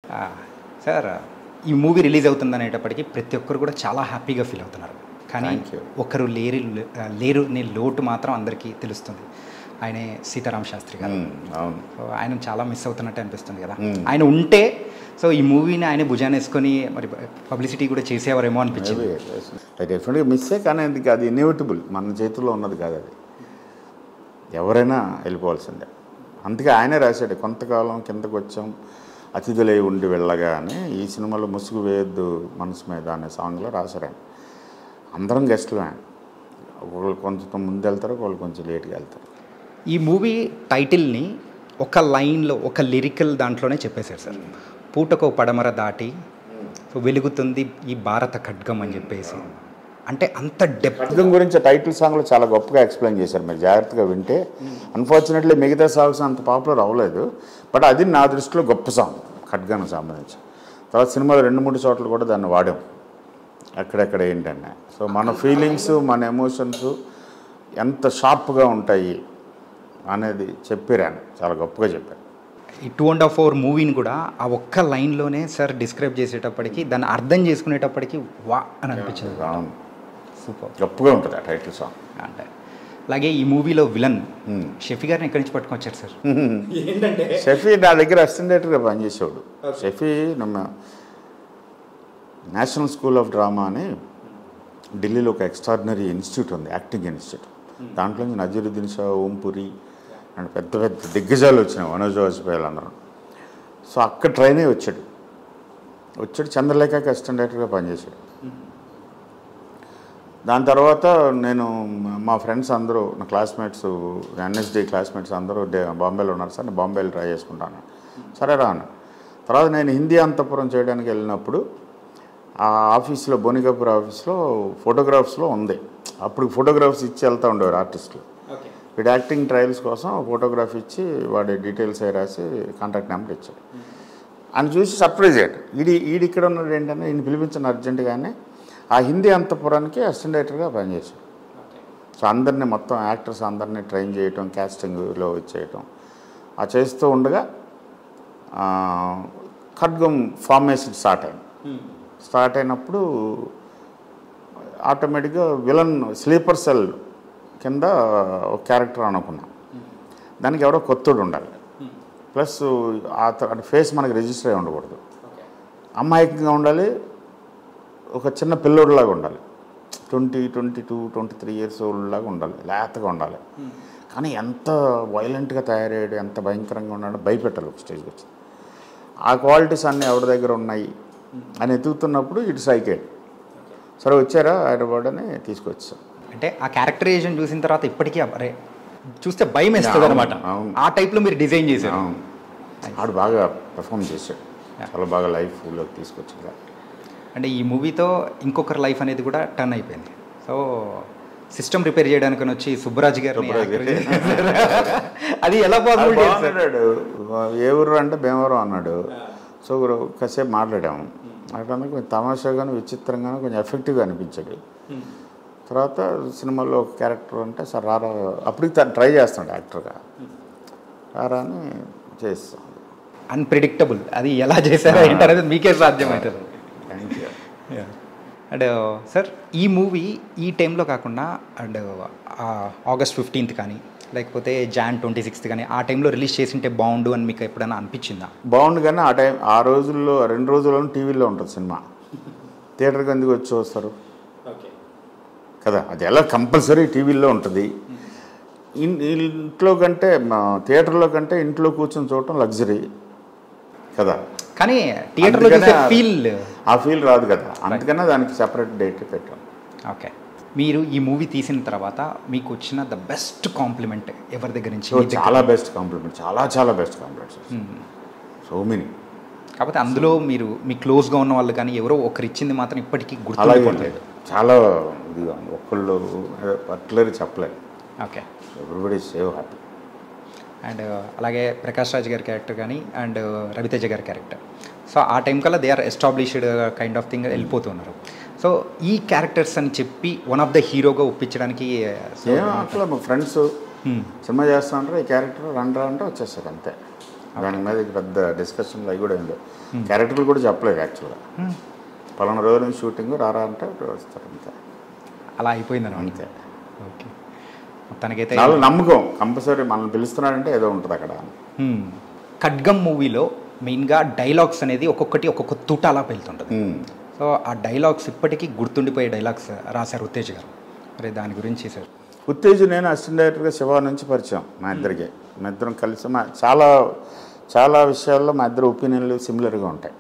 ఆ, సార్ ఈ movie release అవుతుంది అనేటప్పటికీ ప్రతి ఒక్కరు కూడా చాలా హ్యాపీగా ఫీల్ అవుతున్నారు కానీ Thank you. ఒకరు లేరు లేరు అనే లోటు మాత్రం అందరికీ తెలుస్తుంది ఆయనే సీతారాం శాస్త్రి గారు ఉమ్, అవును సో ఆయన చాలా మిస్ అవుతున్నట్టు అనిపిస్తుంది కదా Hmm. ఆయన ఉంటే సో ఈ మూవీని ఆయన భుజాన్ని వేసుకొని మరి పబ్లిసిటీ కూడా చేసేవారేమో అనిపించింది డెఫినెట్గా మిస్సే కానీ అది అది ఇన్ఎవిటబుల్ మన చేతుల్లో ఉన్నది కాదు అది ఎవరైనా వెళ్ళిపోవాల్సిందే అందుకే ఆయనే రాశాడు కొంతకాలం కిందకు వచ్చాం అతిథులై ఉండి వెళ్ళగా అని ఈ సినిమాలో ముసుగు వేయద్దు మనసు మీద అనే సాంగ్లో రాశారు ఆయన అందరం గెస్టులు ఆయన ఒకళ్ళు కొంచెం ముందు వెళ్తారు ఒకళ్ళు కొంచెం లేట్గా వెళ్తారు ఈ మూవీ టైటిల్ని ఒక లైన్లో ఒక లిరికల్ దాంట్లోనే చెప్పేశారు సార్ పూటకో పడమర దాటి సో వెలుగుతుంది ఈ భారత ఖడ్గం అని చెప్పేసి అంటే అంత డెప్త్ ఖడ్గం గురించి టైటిల్ సాంగ్లో చాలా గొప్పగా ఎక్స్ప్లెయిన్ చేశారు మీరు జాగ్రత్తగా వింటే అన్ఫార్చునేట్లీ మిగతా సాంగ్స్ అంత పాపులర్ అవ్వలేదు బట్ అది నా దృష్టిలో గొప్ప సాంగ్ ఖడ్గానికి సంబంధించి తర్వాత సినిమాలో రెండు మూడు చోట్ల కూడా దాన్ని వాడాం ఎక్కడెక్కడ ఏంటన్నా సో మన ఫీలింగ్స్ మన ఎమోషన్స్ ఎంత షార్ప్గా ఉంటాయి అనేది చెప్పారు చాలా గొప్పగా చెప్పారు ఈ టూ అండ్ హాఫ్ అవర్ మూవీని కూడా ఆ ఒక్క లైన్లోనే సార్ డిస్క్రైబ్ చేసేటప్పటికి దాన్ని అర్థం చేసుకునేటప్పటికి వా అని అనిపించింది అవును సూపర్ గొప్పగా ఉంటుంది ఆ టైటిల్ సాంగ్ అంటే అలాగే ఈ మూవీలో విలన్ Hmm. షెఫీ గారిని ఎక్కడి నుంచి పట్టుకొచ్చారు సార్ ఏంటంటే షఫీ నా దగ్గర అసిస్టెంట్గా పనిచేసేవాడు షఫీ నమ్మ నేషనల్ స్కూల్ ఆఫ్ డ్రామా అని ఢిల్లీలో ఒక ఎక్స్ట్రాడినరీ ఇన్స్టిట్యూట్ ఉంది యాక్టింగ్ ఇన్స్టిట్యూట్ దాంట్లో నుంచి నజరుద్దీన్ షా ఓంపురి అండ్ పెద్ద పెద్ద దిగ్గజాలు వచ్చినాయి మనోజ్ వాజ్పేయి అందరూ సో అక్కడ ట్రైన్ అయ్యి వచ్చాడు వచ్చాడు చంద్రలేఖకి అసిస్టెంట్ డైరెక్టర్గా పనిచేశాడు దాని తర్వాత నేను మా ఫ్రెండ్స్ అందరూ నా క్లాస్మేట్స్ ఎన్ఎస్డి క్లాస్మేట్స్ అందరూ డే బాంబేలో ఉన్నారు సార్ నేను బాంబేలో ట్రై చేసుకుంటాను సరే రా అన్న తర్వాత నేను హిందీ అంతపురం చేయడానికి వెళ్ళినప్పుడు ఆ ఆఫీస్లో బోనికపూర్ ఆఫీస్లో ఫోటోగ్రాఫ్స్లో ఉంది అప్పుడు ఫోటోగ్రాఫ్స్ ఇచ్చి వెళ్తూ ఉండేవారు ఆర్టిస్టులు వీడు యాక్టింగ్ ట్రయల్స్ కోసం ఫోటోగ్రాఫ్ ఇచ్చి వాడి డీటెయిల్స్ అవి రాసి కాంటాక్ట్ నెంబర్ ఇచ్చాడు ఆయన చూసి సర్ప్రైజ్ అయ్యాడు ఈడి ఈడి ఇక్కడ ఉన్నాడు ఏంటంటే ఈయన పిలిపించిన అర్జెంటుగానే ఆ హిందీ అంతపురానికి అసిస్టెంట్ డైరెక్టర్గా పనిచేశాడు సో అందరినీ మొత్తం యాక్టర్స్ అందరినీ ట్రైన్ చేయటం క్యాస్టింగ్లో ఇచ్చేయటం ఆ చేస్తూ ఉండగా ఆ, ఖడ్గం ఫార్మేషన్ స్టార్ట్ అయింది స్టార్ట్ అయినప్పుడు ఆటోమేటిక్గా విలన్ స్లీపర్ సెల్ కింద ఒక క్యారెక్టర్ అనుకున్నాం దానికి ఎవడో కొత్తడు ఉండాలి ప్లస్ ఆ ఫేస్ మనకి రిజిస్టర్ అయి ఉండకూడదు అమాయకంగా ఉండాలి ఒక చిన్న పిల్లోడిలాగా ఉండాలి twenty twenty two twenty three years old లాగా ఉండాలి లేతగా ఉండాలి కానీ ఎంత వైలెంట్గా తయారయ్యాడు ఎంత భయంకరంగా ఉన్నాడో భయపెట్టాలి ఒక స్టేజ్కి వచ్చి ఆ క్వాలిటీస్ అన్నీ ఎవరి దగ్గర ఉన్నాయి అని ఎతుకుతున్నప్పుడు ఇటు సైకేడ్ సరే వచ్చారా హైదరాబాద్ అని తీసుకొచ్చాం అంటే ఆ క్యారెక్టరైజేషన్ చూసిన తర్వాత ఇప్పటికీ అరే చూస్తే భయం వేస్తుంది అనమాట అవును. ఆ టైప్లో మీరు డిజైన్ చేశారు అవును. ఆడు బాగా పర్ఫామ్ చేశాడు చాలా బాగా లైఫ్లోకి తీసుకొచ్చాడు అంటే ఈ మూవీతో ఇంకొకరి లైఫ్ అనేది కూడా టర్న్ అయిపోయింది సో సిస్టమ్ రిపేర్ చేయడానికి వచ్చి సుబ్బరాజ్ గారు సుబ్బరాజ్ గారు. అది ఎలా పాసిబుల్ చేస్తారు బాగున్నాడు ఏ ఊరు అంటే భీమవరం అన్నాడు సో కాసేపు మాట్లాడాము మాట్లాడినా కొంచెం తమాషాగాను విచిత్రంగాను కొంచెం ఎఫెక్టివ్గా అనిపించాడు తర్వాత సినిమాలో ఒక క్యారెక్టర్ అంటే సార్ రారా అప్పటికి తను ట్రై చేస్తాడు యాక్టర్గా రారా అని చేస్తాం అన్ప్రిడిక్టబుల్ అది ఎలా చేశారో ఏంటనేది మీకే సాధ్యమవుతుంది థ్యాంక్ యూ అండ్ సార్ ఈ మూవీ ఈ టైంలో కాకుండా అండ్ ఆగస్ట్ ఫిఫ్టీన్త్ కానీ లేకపోతే జాన్ ట్వంటీ సిక్స్త్ కానీ ఆ టైంలో రిలీజ్ చేసింటే బాగుండు అని మీకు ఎప్పుడైనా అనిపించిందా బాగుండు కానీ ఆ టైం ఆ రోజుల్లో ఆ రెండు రోజుల్లోనూ టీవీలో ఉంటుంది సినిమా థియేటర్కి ఎందుకు వచ్చి వస్తారు కదా అది ఎలా కంపల్సరీ టీవీలో ఉంటుంది ఇన్- ఇంట్లో కంటే మా థియేటర్లో కంటే ఇంట్లో కూర్చొని చూడటం లగ్జరీ కదా కానీ థియేటర్లో అందుకనే చూసే ఫీల్ ఆ ఫీల్ రాదు కదా అందుకనే దానికి సెపరేట్ డేట్ పెట్టాం ఓకే మీరు ఈ మూవీ తీసిన తర్వాత మీకు వచ్చిన ద బెస్ట్ కాంప్లిమెంట్ ఎవరి దగ్గర నుంచి సో మీ దగ్గర? చాలా బెస్ట్ కాంప్లిమెంట్ చాలా చాలా బెస్ట్ కాంప్లిమెంట్స్ సో మెనీ కాకపోతే అందులో మీరు మీ క్లోజ్గా ఉన్న వాళ్ళు కానీ ఎవరో ఒకరు ఇచ్చింది మాత్రం ఇప్పటికీ అలాగే గుర్తుండిపోతుంది లేదు చాలా ఇదిగా ఉంది ఒక్కళ్ళు పర్టికులర్ చెప్పలేదు okay everybody save happy and అలాగే ప్రకాష్ రాజ్ గారి క్యారెక్టర్ కానీ అండ్ రవితేజ గారి క్యారెక్టర్ సో ఆ టైం కల్లా they are established kind of thing వెళ్ళిపోతున్నారు సో ఈ క్యారెక్టర్స్ అని చెప్పి వన్ ఆఫ్ ద హీరోగా ఒప్పించడానికి so- ఏం అట్లా మా ఫ్రెండ్స్ Hmm. సినిమా చేస్తా అంటారు ఈ క్యారెక్టర్ రండ్రా అంటే వచ్చేస్తారు అంతే దాని మీద ఇక పెద్ద డిస్కషన్లు అవి కూడా ఏందో క్యారెక్టర్లు కూడా చెప్పలేదు యాక్చువల్గా పలానా రోజు నుంచి షూటింగ్ రారా అంటే వస్తారు అంతే అలా అయిపోయింది అనమాట అంతే ఓకే మొత్తానికైతే చాలా నమ్మకం కంపల్సరీ మనల్ని పిలుస్తున్నాడంటే ఏదో ఉంటుంది అక్కడ హ్మ్. ఖడ్గం మూవీలో మెయిన్గా డైలాగ్స్ అనేది ఒక్కొక్కటి ఒక్కొక్క తూట అలా వెళ్తుంటుంది ఉమ్. సో ఆ డైలాగ్స్ ఇప్పటికీ గుర్తుండిపోయే డైలాగ్స్ రాశారు ఉత్తేజ్ గారు మరి దాని గురించి సార్ ఉత్తేజ్ నేను అసిస్టెంట్ డైరెక్టర్గా శివ నుంచి పరిచయం మా ఇద్దరికి మా ఇద్దరం కలిసి మా చాలా చాలా విషయాల్లో మా ఇద్దరు ఒపీనియన్లు సిమిలర్గా ఉంటాయి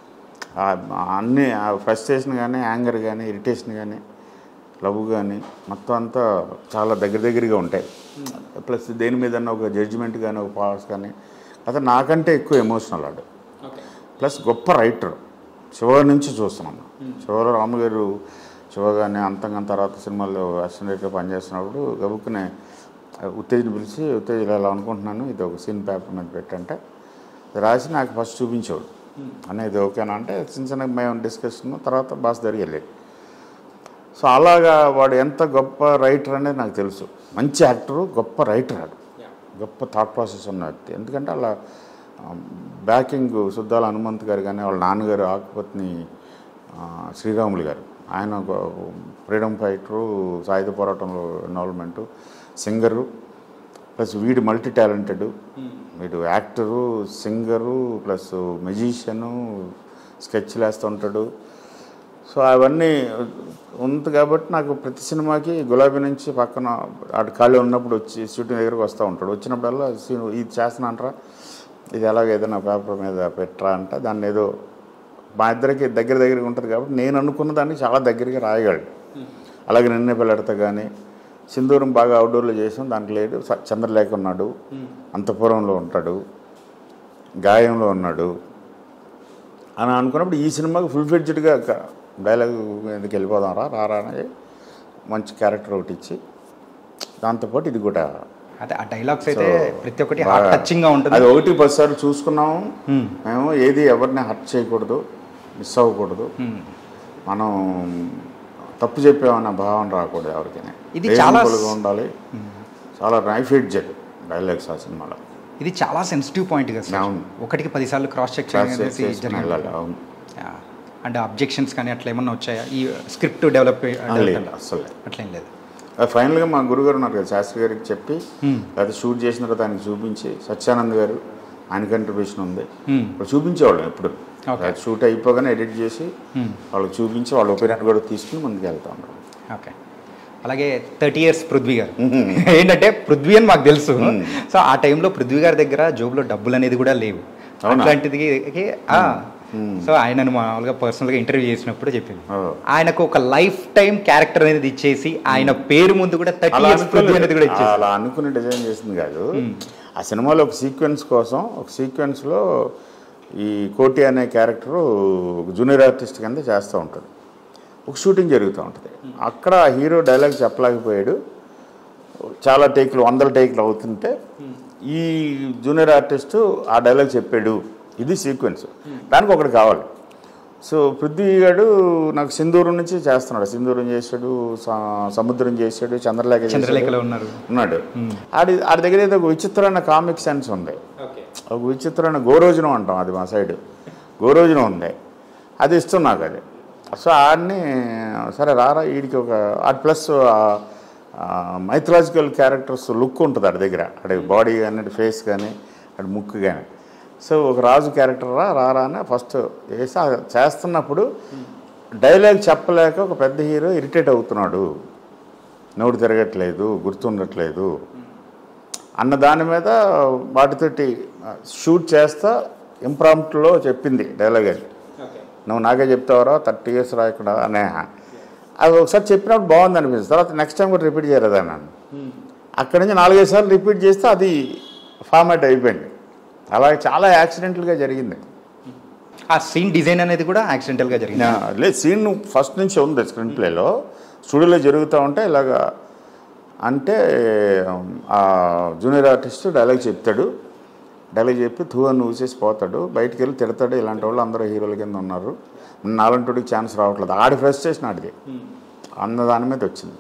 ఆ- అన్ని ఫ్రస్ట్రేషన్ కానీ యాంగర్ కానీ ఇరిటేషన్ కానీ లవ్ కానీ మొత్తం అంతా చాలా దగ్గర దగ్గరగా ఉంటాయి ప్లస్ దేని మీద ఒక జడ్జిమెంట్ కానీ ఒక పవర్స్ కానీ అతను నాకంటే ఎక్కువ ఎమోషనల్ ఆడు ప్లస్ గొప్ప రైటర్ శివ నుంచి చూస్తున్నాను శివలో రాము గారు శివ కానీ అంతంగా తర్వాత సినిమాల్లో అసిస్టెంట్ డైరెక్టర్ పనిచేస్తున్నప్పుడు గబుక్కునే ఉత్తేజని పిలిచి ఉత్తేజ్ ఇలా ఇలా అనుకుంటున్నాను ఇది ఒక సీన్ పేపర్ మీద పెట్టంటే అది రాసి నాకు ఫస్ట్ చూపించాడు అన్న ఇది ఓకేనా అంటే చిన్న చిన్న మేము డిస్కషన్ తర్వాత బాస్ దగ్గరికి వెళ్ళేది సో అలాగా వాడు ఎంత గొప్ప రైటర్ అనేది నాకు తెలుసు మంచి యాక్టరు గొప్ప రైటర్ ఆడు గొప్ప థాట్ ప్రాసెస్ ఉన్న వ్యక్తి ఎందుకంటే అలా బ్యాకింగ్ సుద్దాల హనుమంత్ గారు కానీ వాళ్ళ నాన్నగారు ఆకుపత్ని ఆ, శ్రీరాములు గారు ఆయన ఒక ఫ్రీడమ్ ఫైటరు సాయుధ పోరాటంలో ఇన్వాల్వ్మెంటు సింగరు ప్లస్ వీడు మల్టీ టాలెంటెడ్ వీడు యాక్టరు సింగరు ప్లస్ మెజీషియను స్కెచ్లు వేస్తుంటాడు సో అవన్నీ ఉంది కాబట్టి నాకు ప్రతి సినిమాకి గులాబీ నుంచి పక్కన అటు ఖాళీ ఉన్నప్పుడు వచ్చి షూటింగ్ దగ్గరకు వస్తూ ఉంటాడు వచ్చినప్పుడల్లా "సీను, ఇది చేస్తున్నాంట్రా ఇది ఎలాగ ఏదైనా పేపర్ మీద పెట్టరా అంటే దాన్ని ఏదో మా ఇద్దరికి దగ్గర దగ్గరగా ఉంటుంది కాబట్టి నేను అనుకున్న దాన్ని చాలా దగ్గరగా రాయగలడు అలాగే నిన్నే పిల్లడతా కానీ సింధూరం బాగా అవుట్డోర్లో చేసాం దాంట్లో లేడు స- చంద్రలేఖ ఉన్నాడు అంతపురంలో ఉంటాడు గాయంలో ఉన్నాడు అని అనుకున్నప్పుడు ఈ సినిమాకి ఫుల్ ఫ్లెడ్జ్డ్గా డైలాగ్ ఎందుకు వెళ్ళిపోదాం రా రారా అని మంచి క్యారెక్టర్ ఒకటి ఇచ్చి దాంతోపాటు ఇది కూడా అదే ఆ డైలాగ్స్ అయితే So, ప్రతి ఒక్కటి బాగా- హార్ట్ టచింగ్గా ఉంటుంది అది ఒకటి పది సార్లు చూసుకున్నాము Hmm. మేము ఏది ఎవరిని హర్ట్ చేయకూడదు మిస్ అవ్వకూడదు Hmm. మనం తప్పు చెప్పామన్న భావన రాకూడదు ఎవరికైనా ఇది చాలా- Reasonable గా ఉండాలి చాలా నైఫ్ ఎడ్జెడ్ డైలాగ్స్ ఆ సినిమాలో ఇది చాలా సెన్సిటివ్ పాయింట్ కదా సార్ అవును. ఒకటికి పదిసార్లు క్రాస్ చెక్ క్లాస్ అనేది చేసుకుని వెళ్ళాలి అవును అండ్ అబ్జెక్షన్స్ కానీ అట్లా ఏమన్నా వచ్చాయా ఈ స్క్రిప్ట్ డెవలప్ లేదు అసలు అట్లేం లేదు ఫైనల్గా మా గురుగారు ఉన్నారు కదా శాస్త్రి గారికి చెప్పి Hmm. అది షూట్ చేసిన తర్వాత ఆయనకి చూపించి సత్యానంద్ గారు ఆయన కంట్రిబ్యూషన్ ఉంది Hmm. ఇప్పుడు చూపించేవాళ్ళం ఎప్పుడు Okay. అది షూట్ అయిపోగానే ఎడిట్ చేసి Hmm. వాళ్ళకి చూపించి వాళ్ళ ఒపీనియన్ కూడా తీసుకుని ముందుకు వెళ్తా ఉంటాం ఓకే అలాగే థర్టీ ఇయర్స్ పృథ్వీ గారు ఏంటంటే పృథ్వీ అని మాకు తెలుసు సో ఆ టైంలో పృథ్వీ గారి దగ్గర జోబులో డబ్బులు అనేది కూడా లేవు అవునా? అట్లాంటిది ఆ, సో ఆయనను మామూలుగా పర్సనల్గా ఇంటర్వ్యూ చేసినప్పుడు చెప్పింది ఓ. ఆయనకు ఒక లైఫ్ టైం క్యారెక్టర్ అనేది ఇచ్చేసి ఆయన పేరు ముందు కూడా థర్టీ అలా ఇయర్స్ పృథ్వీ అనేది కూడా అనుకుని ఇచ్చేసి అలా అనుకుని డిజైన్ చేసింది కాదు ఆ సినిమాలో ఒక సీక్వెన్స్ కోసం ఒక సీక్వెన్స్లో ఈ కోటి అనే క్యారెక్టరు జూనియర్ ఆర్టిస్ట్ కింద చేస్తూ ఉంటాడు ఒక షూటింగ్ జరుగుతూ ఉంటుంది అక్కడ ఆ హీరో డైలాగ్ చెప్పలేకపోయాడు చాలా టేకులు వందల టేకులు అవుతుంటే ఈ జూనియర్ ఆర్టిస్టు ఆ డైలాగ్ చెప్పాడు ఇది సీక్వెన్స్ దానికి ఒకటి కావాలి సో పృథ్వీ గారు నాకు సింధూరం నుంచి చేస్తున్నాడు సింధూరం చేశాడు స- సముద్రం చేశాడు చంద్రలేఖ చేశాడు. చంద్రలేఖలో ఉన్నారు ఉన్నాడు ఆడి ఆడి దగ్గర ఏదో ఒక విచిత్రమైన కామిక్ సెన్స్ ఉంది ఒక విచిత్రమైన గోరోజనం అంటాం అది మా సైడ్ గోరోజనం ఉంది అది ఇష్టం నాకు అది సో ఆడిని సరే రారా వీడికి ఒక ఆడి ప్లస్ మైథలాజికల్ క్యారెక్టర్స్ లుక్ ఉంటుంది ఆడి దగ్గర ఆడి బాడీ కానీ ఫేస్ కానీ ఆడి ముక్కు కానీ సో ఒక రాజు క్యారెక్టర్ రా రారా అని ఫస్ట్ వేసి ఆ చేస్తున్నప్పుడు డైలాగ్ చెప్పలేక ఒక పెద్ద హీరో ఇరిటేట్ అవుతున్నాడు నోడు తిరగట్లేదు గుర్తుండట్లేదు అన్న దాని మీద వాటితోటి షూట్ చేస్తా ఇంప్రాంప్ట్లో చెప్పింది డైలాగ్ అది నువ్వు నాకే చెప్తావరా థర్టీ ఇయర్స్ రా ఇక్కడ అనే అది ఒకసారి చెప్పినప్పుడు బాగుంది అనిపిస్తుంది తర్వాత నెక్స్ట్ టైం కూడా రిపీట్ చేయలేదు నన్ను అక్కడి నుంచి నాలుగైదు సార్లు రిపీట్ చేస్తే అది ఫార్మాట్ అయిపోయింది అలాగే చాలా యాక్సిడెంటల్గా జరిగింది ఆ సీన్ డిజైన్ అనేది కూడా యాక్సిడెంటల్గా జరిగింది నా- లేదు సీన్ ఫస్ట్ నుంచి ఉంది స్క్రీన్ ప్లేలో స్టూడియోలో జరుగుతూ ఉంటే ఇలాగా అంటే ఆ జూనియర్ ఆర్టిస్ట్ డైలాగ్ చెప్తాడు డైలాగ్ చెప్పి తూ అని ఊసేసి పోతాడు బయటికి వెళ్ళి తిడతాడు ఇలాంటి వాళ్ళు అందరూ హీరోల కింద ఉన్నారు నాలంటోడికి ఛాన్స్ రావట్లేదు ఆడి ఫ్రస్ట్రేషన్ ఆడిది అన్న దాని మీద వచ్చింది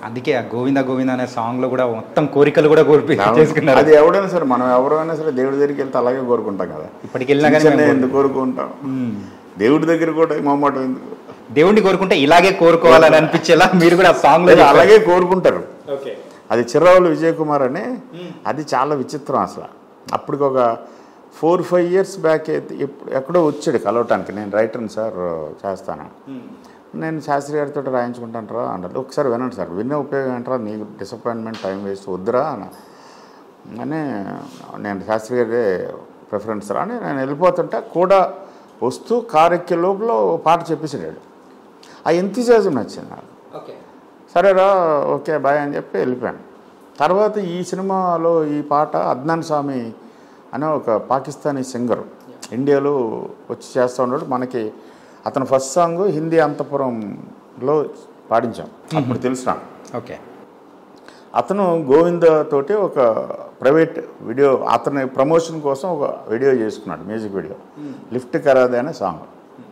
అందుకే ఆ గోవింద గోవింద అనే సాంగ్లో కూడా మొత్తం కోరికలు కూడా కోరిపి చేసుకున్నారు అది ఎవడైనా సరే మనం ఎవరైనా సరే దేవుడి దగ్గరికి వెళ్తే అలాగే కోరుకుంటాం కదా ఇప్పటికి వెళ్ళినా కానీ చిన్న మేము ఎందుకు కోరుకుంటాం దేవుడి దగ్గర కూడా మొమ్మటం ఎందుకు దేవుడిని కోరుకుంటే ఇలాగే కోరుకోవాలని అనిపించేలా మీరు కూడా ఆ సాంగ్ లో లేదు, అలాగే కోరుకుంటారు ఓకే అది చిర్రావులు విజయ్ కుమార్ అని అది చాలా విచిత్రం అసలు అప్పటికి ఒక ఫోర్ ఫైవ్ ఇయర్స్ బ్యాక్ అయితే ఎప్పుడు ఎక్కడో వచ్చాడు కలవటానికి నేను రైటర్ని సార్ చేస్తాను నేను శాస్త్రి గారితో రాయించుకుంటాను రా అన్నారు ఒకసారి వినండి సార్ వినే ఉపయోగం ఏంట్రా నీకు డిసప్పాయింట్మెంట్ టైం వేస్ట్ వద్దురా అని అని నేను శాస్త్రి గారి ప్రిఫరెన్స్ రా అని నేను వెళ్ళిపోతుంటే కూడా వస్తూ కారు ఎక్కే లోపల ఓ పాట చెప్పేసాడు ఆ ఎంతజాజం నచ్చింది నాకు ఓకే సరేరా ఓకే బాయ్ అని చెప్పి వెళ్ళిపోయాను తర్వాత ఈ సినిమాలో ఈ పాట అద్నాన్ స్వామి అనే ఒక పాకిస్తానీ సింగర్ ఇండియాలో వచ్చి చేస్తూ ఉన్నాడు మనకి అతను ఫస్ట్ సాంగ్ హిందీ అంతపురంలో పాడించాం అప్పుడు తెలుసు నాకు ఓకే అతను గోవింద తోటి ఒక ప్రైవేట్ వీడియో అతని ప్రమోషన్ కోసం ఒక వీడియో చేసుకున్నాడు మ్యూజిక్ వీడియో లిఫ్ట్ కరాదే అనే సాంగ్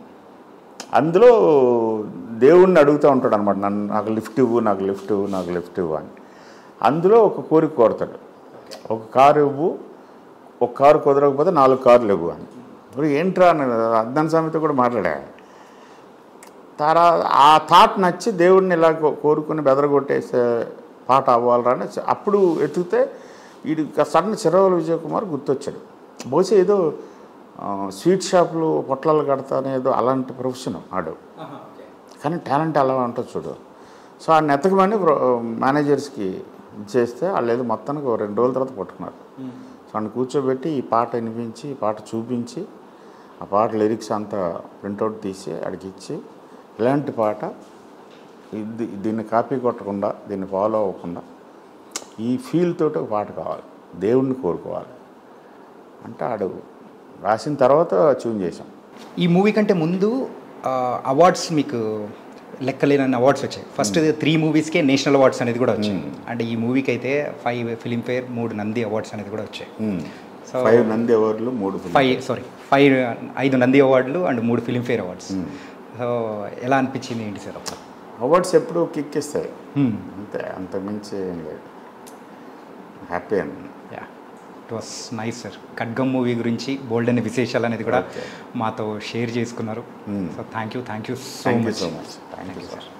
అందులో దేవుణ్ణి అడుగుతూ ఉంటాడు అనమాట నన్ను నాకు లిఫ్ట్ ఇవ్వు నాకు లిఫ్ట్ ఇవ్వు నాకు లిఫ్ట్ ఇవ్వు అని అందులో ఒక కోరిక కోరతాడు ఒక కారు ఇవ్వు ఒక కారు కుదరకపోతే నాలుగు కార్లు ఇవ్వు అని ఇప్పుడు ఏంట్రా అని అద్దాన్ స్వామితో కూడా మాట్లాడా తర్వాత ఆ థాట్ నచ్చి దేవుడిని ఇలా కో- కోరుకుని బెదరగొట్టేసే పాట అవ్వాలరా అని చ- అప్పుడు ఎత్తుకుతే వీడి సడన్ చిరవల విజయ్ కుమార్ గుర్తొచ్చాడు బహుశా ఏదో ఆ, స్వీట్ షాపులు పొట్లాలు కడతానే ఏదో అలాంటి ప్రొఫెషన్ ఆడు కానీ టాలెంట్ అలా ఉంటుంది చూడు సో ఆ నెతకమని మేనేజర్స్కి ఇచ్చేస్తే వాళ్ళు ఏదో మొత్తానికి ఒక రెండు రోజుల తర్వాత పట్టుకున్నారు సో ఆయన కూర్చోబెట్టి ఈ పాట వినిపించి ఈ పాట చూపించి ఆ పాట లిరిక్స్ అంతా ప్రింట్అవుట్ తీసి అడిగి ఇచ్చి ఇలాంటి పాట ఇది దీన్ని కాపీ కొట్టకుండా దీన్ని ఫాలో అవ్వకుండా ఈ ఫీల్ తోటి ఒక పాట కావాలి దేవుణ్ణి కోరుకోవాలి అంటే ఆడు రాసిన తర్వాత ట్యూన్ చేసాం ఈ మూవీ కంటే ముందు అవార్డ్స్ మీకు లెక్కలేనన్ని అవార్డ్స్ వచ్చాయి ఫస్ట్ త్రీ మూవీస్కే నేషనల్ అవార్డ్స్ అనేది కూడా వచ్చాయి అంటే ఈ మూవీకి అయితే ఫైవ్ ఫిలింఫేర్ మూడు నంది అవార్డ్స్ అనేది కూడా వచ్చాయి సో ఫైవ్ నంది అవార్డులు మూడు film. ఫైవ్ సారీ ఫైవ్ ఐదు నంది అవార్డులు అండ్ మూడు ఫిలింఫేర్ అవార్డ్స్ సో ఎలా అనిపించింది ఏంటి సార్ అప్పుడు అవార్డ్స్ ఎప్పుడు కిక్ ఇస్తాయి Hmm. అంతే అంత మించి ఏం లేదు హ్యాపీ అండి ya it was nice sir Khadgam movie గురించి బోల్డ్ అనే విశేషాలు అనేది కూడా Okay. మాతో షేర్ చేసుకున్నారు Hmm. So thank you thank you so thank you much so much thank you sir